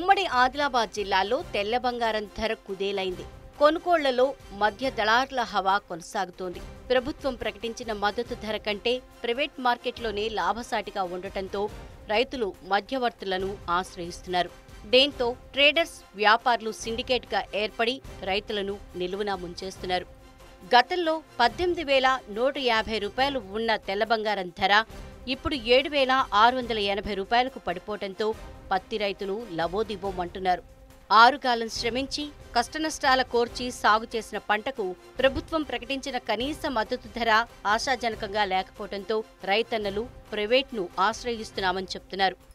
ఉమ్మడి ఆదిలాబాద్ జిల్లాలో తెల్ల బంగారం ధర కుదేలైంది కొనుగోళ్లలో మధ్య దళార్ల హవా కొనసాగుతోంది ప్రభుత్వం ప్రకటించిన మద్దతు ధర కంటే ప్రైవేట్ మార్కెట్లోనే లాభసాటిగా ఉండటంతో రైతులు మధ్యవర్తులను ఆశ్రయిస్తున్నారు దీంతో ట్రేడర్స్ వ్యాపారులు సిండికేట్గా ఏర్పడి రైతులను నిలువునా ముంచేస్తున్నారు గతంలో పద్దెనిమిది వేల నూట యాభై రూపాయలు ఉన్న తెల్ల బంగారం ధర ఇప్పుడు ఏడు వేల ఆరు వందల ఎనభై రూపాయలకు పడిపోవడంతో పత్తి రైతులు లబోదిబోమంటున్నారు ఆరుగాలం శ్రమించి కష్టనష్టాల కోర్చి సాగు చేసిన పంటకు ప్రభుత్వం ప్రకటించిన కనీస మద్దతు ధర ఆశాజనకంగా లేకపోవడంతో రైతన్నలు ప్రైవేట్ను ఆశ్రయిస్తున్నామని చెప్తున్నారు